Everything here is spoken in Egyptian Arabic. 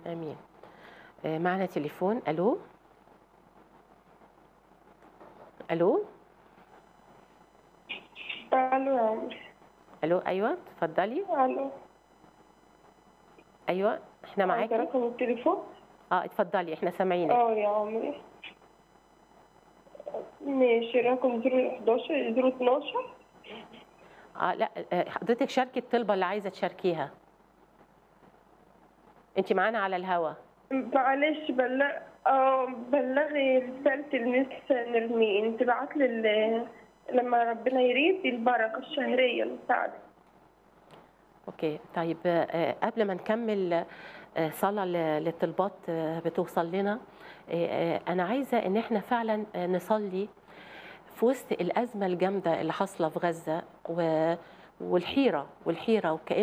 امين آه، معنا تليفون الو الو الو يا عمري الو ايوه اتفضلي الو ايوه احنا عايزة معاكي رقم التليفون اه اتفضلي احنا سامعينك اه يا عمري ماشي رقم 011 012 اه لا آه، حضرتك شاركي الطلبه اللي عايزه تشاركيها انت معانا على الهوا معلش بلغ اه بلغي رسالة المس نرمين تبعت لي ال- لما ربنا يريد البركة الشهرية المساعدة اوكي طيب آه، قبل ما نكمل آه، صلاة ل- للطلبات آه، بتوصل لنا آه، آه، أنا عايزة إن إحنا فعلا آه، نصلي في وسط الأزمة الجامدة اللي حاصلة في غزة و- والحيرة والحيرة وكأن